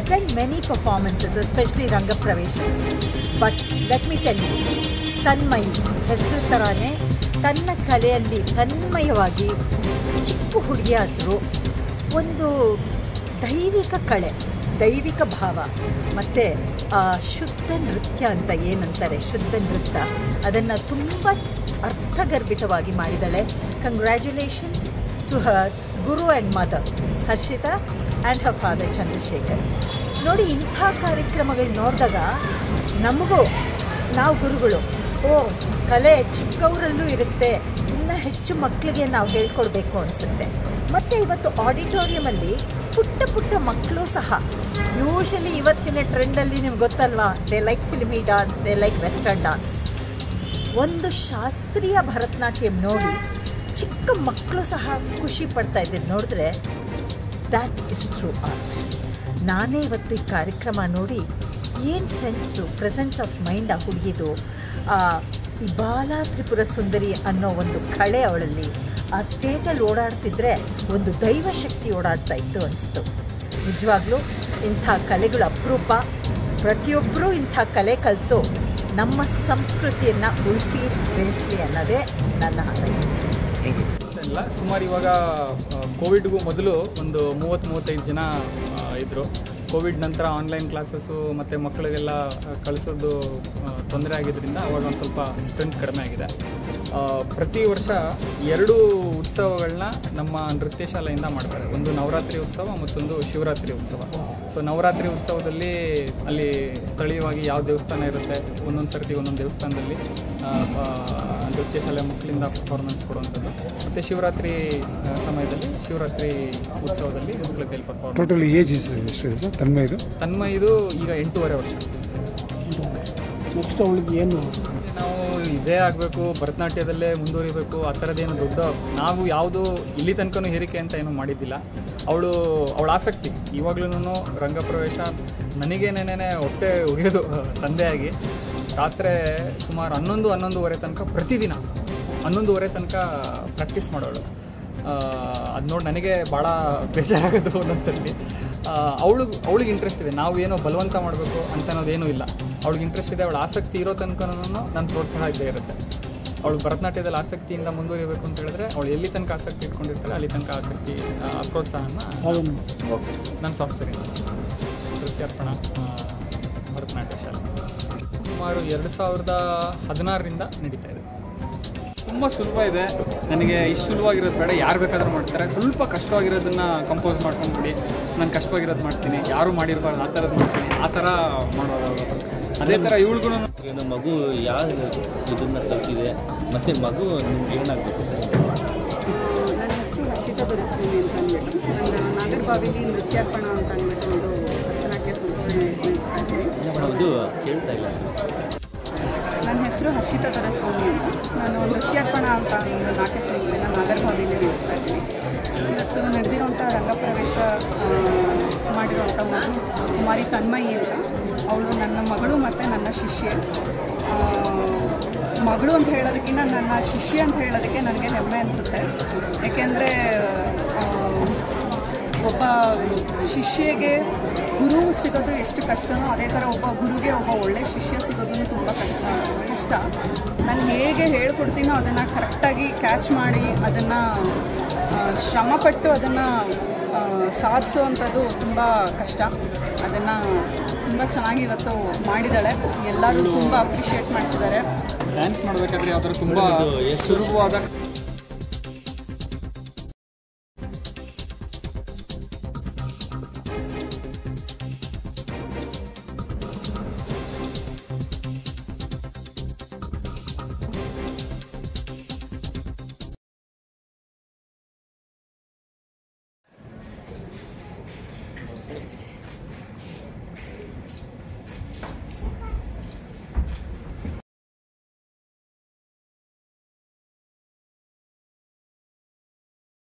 done many performances, especially Ranga Praveshas. But let me tell you, Tanmayi ಹೆಸರು ಥರನೇ ತನ್ನ ಕಲೆಯಲ್ಲಿ ತನ್ಮಯವಾಗಿ ಚಿಕ್ಕ ಹುಡುಗಿಯಾದರೂ ಒಂದು ದೈವಿಕ ಕಳೆ ದೈವಿಕ ಭಾವ ಮತ್ತು ಶುದ್ಧ ನೃತ್ಯ ಅಂತ ಏನಂತಾರೆ ಶುದ್ಧ ನೃತ್ಯ ಅದನ್ನು ತುಂಬ ಅರ್ಥಗರ್ಭಿತವಾಗಿ ಮಾಡಿದ್ದಾಳೆ ಕಂಗ್ರ್ಯಾಚುಲೇಷನ್ಸ್ ಟು ಹರ್ ಗುರು and mother Harshita and her father Chandrashekar ನೋಡಿ ಇಂಥ ಕಾರ್ಯಕ್ರಮಗಳು ನೋಡಿದಾಗ ನಮಗೂ ನಾವು ಗುರುಗಳು ಓ ಕಲೆ ಚಿಕ್ಕವರಲ್ಲೂ ಇರುತ್ತೆ ಇನ್ನು ಹೆಚ್ಚು ಮಕ್ಕಳಿಗೆ ನಾವು ಹೇಳ್ಕೊಡ್ಬೇಕು ಅನಿಸುತ್ತೆ ಮತ್ತು ಇವತ್ತು ಆಡಿಟೋರಿಯಮಲ್ಲಿ ಪುಟ್ಟ ಪುಟ್ಟ ಮಕ್ಕಳು ಸಹ ಯೂಶಲಿ ಇವತ್ತಿನ ಟ್ರೆಂಡಲ್ಲಿ ನಿಮ್ಗೆ ಗೊತ್ತಲ್ವಾ they like filmy dance they like western dance ಒಂದು ಶಾಸ್ತ್ರೀಯ ಭರತನಾಟ್ಯಂ ನೋಡಿ ಚಿಕ್ಕ ಮಕ್ಕಳು ಸಹ ಖುಷಿ ಪಡ್ತಾ ಇದ್ದಿದ್ದು ನೋಡಿದ್ರೆ ದ್ಯಾಟ್ ಇಸ್ ಟ್ರೂ ಆರ್ಟ್ ನಾನೇ ಇವತ್ತು ಈ ಕಾರ್ಯಕ್ರಮ ನೋಡಿ ಏನು ಸೆನ್ಸು ಪ್ರೆಸೆನ್ಸ್ ಆಫ್ ಮೈಂಡ್ ಆ ಹುಡುಗಿದು ಈ ಬಾಲ ತ್ರಿಪುರ ಸುಂದರಿ ಅನ್ನೋ ಒಂದು ಕಳೆ ಅವಳಲ್ಲಿ ಆ ಸ್ಟೇಜಲ್ಲಿ ಓಡಾಡ್ತಿದ್ರೆ ಒಂದು ದೈವ ಶಕ್ತಿ ಓಡಾಡ್ತಾ ಇತ್ತು ಅನಿಸ್ತು ನಿಜವಾಗ್ಲೂ ಇಂಥ ಕಲೆಗಳು ಅಪರೂಪ ಪ್ರತಿಯೊಬ್ಬರೂ ಇಂಥ ಕಲೆ ಕಲಿತು ನಮ್ಮ ಸಂಸ್ಕೃತಿಯನ್ನು ಉಳಿಸಿ ಬೆಳೆಸಲಿ ಅನ್ನೋದೇ ನನ್ನ ಹಾರೈಕೆ ಇಲ್ಲ ಸುಮಾರು ಇವಾಗ ಕೋವಿಡ್ಗೂ ಮೊದಲು ಒಂದು ಮೂವತ್ತು ಮೂವತ್ತೈದು ಜನ ಆ, ಇದ್ರು ಕೋವಿಡ್ ನಂತರ ಆನ್ಲೈನ್ ಕ್ಲಾಸಸ್ಸು ಮತ್ತು ಮಕ್ಕಳಿಗೆಲ್ಲ ಆ, ಕಳಿಸೋದು ತೊಂದರೆ ಆಗಿದ್ದರಿಂದ ಅವಾಗ ಒಂದು ಸ್ವಲ್ಪ ಸ್ಟ್ರೆಂತ್ ಕಡಿಮೆ ಆಗಿದೆ ಆ, ಪ್ರತಿ ವರ್ಷ ಎರಡು ಉತ್ಸವಗಳನ್ನ ನಮ್ಮ ನೃತ್ಯ ಶಾಲೆಯಿಂದ ಮಾಡ್ತಾರೆ ಒಂದು ನವರಾತ್ರಿ ಉತ್ಸವ ಮತ್ತೊಂದು ಶಿವರಾತ್ರಿ ಉತ್ಸವ ಸೊ ನವರಾತ್ರಿ ಉತ್ಸವದಲ್ಲಿ ಅಲ್ಲಿ ಸ್ಥಳೀಯವಾಗಿ ಯಾವ ದೇವಸ್ಥಾನ ಇರುತ್ತೆ ಒಂದೊಂದು ಸರ್ತಿ ಒಂದೊಂದು ದೇವಸ್ಥಾನದಲ್ಲಿ ಆ, ಆ, ನೃತ್ಯ ಶಾಲೆ ಮಕ್ಕಳಿಂದ ಪರ್ಫಾರ್ಮೆನ್ಸ್ ಕೊಡುವಂಥದ್ದು ಮತ್ತು ಶಿವರಾತ್ರಿ ಆ, ಸಮಯದಲ್ಲಿ ಶಿವರಾತ್ರಿ ಉತ್ಸವದಲ್ಲಿ ಮಕ್ಕಳ ಕೈಲಿ ಪರ್ಫಾರ್ಮೆನ್ಸ್ ಟೋಟಲ್ ಏಜ್ ಎಷ್ಟು ಇದೆ ಸರ್ ತನ್ಮಯದು ತನ್ಮ ಇದು ಈಗ ಎಂಟೂವರೆ ವರ್ಷ ನೆಕ್ಸ್ಟ್ ಅವಳಿಗೆ ಏನು ನಾವು ಇದೇ ಆಗಬೇಕು ಭರತನಾಟ್ಯದಲ್ಲೇ ಮುಂದುವರಿಬೇಕು ಆ ಥರದ್ದೇನು ದೊಡ್ಡ ನಾವು ಯಾವುದು ಇಲ್ಲಿ ತನಕನೂ ಹೇರಿಕೆ ಅಂತ ಏನೂ ಮಾಡಿದ್ದಿಲ್ಲ ಅವಳು ಅವಳ ಆಸಕ್ತಿ ಇವಾಗ್ಲೂ ರಂಗಪ್ರವೇಶ ನನಗೇನೇನೇ ಹೊಟ್ಟೆ ಉರಿಯೋದು ತಂದೆಯಾಗಿ ರಾತ್ರಿ ಸುಮಾರು ಹನ್ನೊಂದು ಹನ್ನೊಂದುವರೆ ತನಕ ಪ್ರತಿದಿನ ಹನ್ನೊಂದುವರೆ ತನಕ ಪ್ರಾಕ್ಟೀಸ್ ಮಾಡೋಳು ಅದು ನೋಡಿ ನನಗೆ ಭಾಳ ಬೇಜಾರಾಗೋದು ಒಂದೊಂದು ಸರ್ತಿ ಅವಳು ಅವಳಿಗೆ ಇಂಟ್ರೆಸ್ಟ್ ಇದೆ ನಾವು ಏನೋ ಬಲವಂತ ಮಾಡಬೇಕು ಅಂತ ಅನ್ನೋದೇನೂ ಇಲ್ಲ ಅವಳಿಗೆ ಇಂಟ್ರೆಸ್ಟ್ ಇದೆ ಅವಳ ಆಸಕ್ತಿ ಇರೋ ತನಕನೂ ನನ್ನ ಪ್ರೋತ್ಸಾಹ ಇದ್ದೇ ಇರುತ್ತೆ ಅವಳು ಭರತನಾಟ್ಯದಲ್ಲಿ ಆಸಕ್ತಿಯಿಂದ ಮುಂದುವರಿಬೇಕು ಅಂತ ಹೇಳಿದ್ರೆ ಅವಳು ಎಲ್ಲಿ ತನಕ ಆಸಕ್ತಿ ಇಟ್ಕೊಂಡಿರ್ತಾಳೆ ಅಲ್ಲಿ ತನಕ ಆಸಕ್ತಿ ಆ, ಪ್ರೋತ್ಸಾಹನ ನಾನು ಸಾಫ್ಟ್ವೇರ್ ನೃತ್ಯಾರ್ಪಣ ಆ, ಭರತನಾಟ್ಯ ಶಾಲೆ ಸುಮಾರು ಎರಡು ಸಾವಿರದ ಹದಿನಾರರಿಂದ ನಡೀತಾ ಇದೆ ತುಂಬ ಸುಲಭ ಇದೆ ನನಗೆ ಇಷ್ಟು ಸುಲಭವಾಗಿರೋದು ಬೇಡ ಯಾರು ಬೇಕಾದ್ರೂ ಮಾಡ್ತಾರೆ ಸ್ವಲ್ಪ ಕಷ್ಟವಾಗಿರೋದನ್ನ ಕಂಪೋಸ್ ಮಾಡ್ಕೊಂಡ್ಬಿಡಿ ನಾನು ಕಷ್ಟವಾಗಿರೋದು ಮಾಡ್ತೀನಿ ಯಾರು ಮಾಡಿರಬಾರ್ದು ಆ ಥರದ್ದು ಮಾಡ್ತೀನಿ ಆ ಥರ ಮಾಡೋದು ಅದೇ ಥರ ಇವಳಿಗೂ ಏನು ಮಗು ಯಾವ ಇದನ್ನ ಕಲ್ತಿದೆ ಮತ್ತೆ ಮಗು ನಿಮ್ಗೆ ಏನಾಗಬೇಕು ನನ್ನ ಹೆಸರು ಹರ್ಷಿತಾ ದೊರೆಸ್ವಾಮಿ ಅಂತ ಅಂದ್ಬಿಟ್ಟು ನನ್ನ ನಾಗರಬಾವಿಲಿ ನೃತ್ಯಾರ್ಪಣ ಅಂತ ಅಂದ್ಬಿಟ್ಟು ಒಂದು ಭರತನಾಟ್ಯ ಸಂಸ್ಥೆ ನಡೆಸ್ತಾ ಇದ್ದೀನಿ ಮೇಡಮ್ ಅದು ಕೇಳ್ತಾ ಇಲ್ಲ ನನ್ನ ಹೆಸರು ಹರ್ಷಿತಾ ದೊರೆಸ್ವಾಮಿ ಅಂತ ನಾನು ನೃತ್ಯಾರ್ಪಣ ಅಂತ ಒಂದು ನಾಟ್ಯ ಸಂಸ್ಥೆನ ನಾಗರಬಾವಿಲಿ ನಡೆಸ್ತಾ ಇದ್ದೀನಿ ಇವತ್ತು ನಡೆದಿರೋಂಥ ರಂಗಪ್ರವೇಶ ಆ, ಮಾಡಿರೋಂಥ ಮಗು ಕುಮಾರಿ ತನ್ಮಯಿ ಅಂತ ಅವಳು ನನ್ನ ಮಗಳು ಮತ್ತು ನನ್ನ ಶಿಷ್ಯೆ ಆ, ಮಗಳು ಅಂತ ಹೇಳೋದಕ್ಕಿಂತ ನನ್ನ ಶಿಷ್ಯ ಅಂತ ಹೇಳೋದಕ್ಕೆ ನನಗೆ ಹೆಮ್ಮೆ ಅನಿಸುತ್ತೆ ಏಕೆಂದರೆ ಒಬ್ಬ ಶಿಷ್ಯಗೆ ಗುರು ಸಿಗೋದು ಎಷ್ಟು ಕಷ್ಟನೋ ಅದೇ ಥರ ಒಬ್ಬ ಗುರುಗೆ ಒಬ್ಬ ಒಳ್ಳೆ ಶಿಷ್ಯ ಸಿಗೋದು ತುಂಬ ಕಷ್ಟ ಇಷ್ಟ ನಾನು ಹೇಗೆ ಹೇಳ್ಕೊಡ್ತೀನೋ ಅದನ್ನು ಕರೆಕ್ಟಾಗಿ ಕ್ಯಾಚ್ ಮಾಡಿ ಅದನ್ನು ಶ್ರಮಪಟ್ಟು ಅದನ್ನು ಸಾಧಿಸೋ ತುಂಬ ಕಷ್ಟ ಅದನ್ನು ತುಂಬ ಚೆನ್ನಾಗಿ ಇವತ್ತು ಮಾಡಿದ್ದಾಳೆ ಎಲ್ಲರೂ ತುಂಬ ಅಪ್ರಿಷಿಯೇಟ್ ಮಾಡ್ತಿದ್ದಾರೆ ಡ್ಯಾನ್ಸ್ ಮಾಡಬೇಕಾದ್ರೆ ಯಾವ ಥರ ತುಂಬ ಸುಲಭವಾದ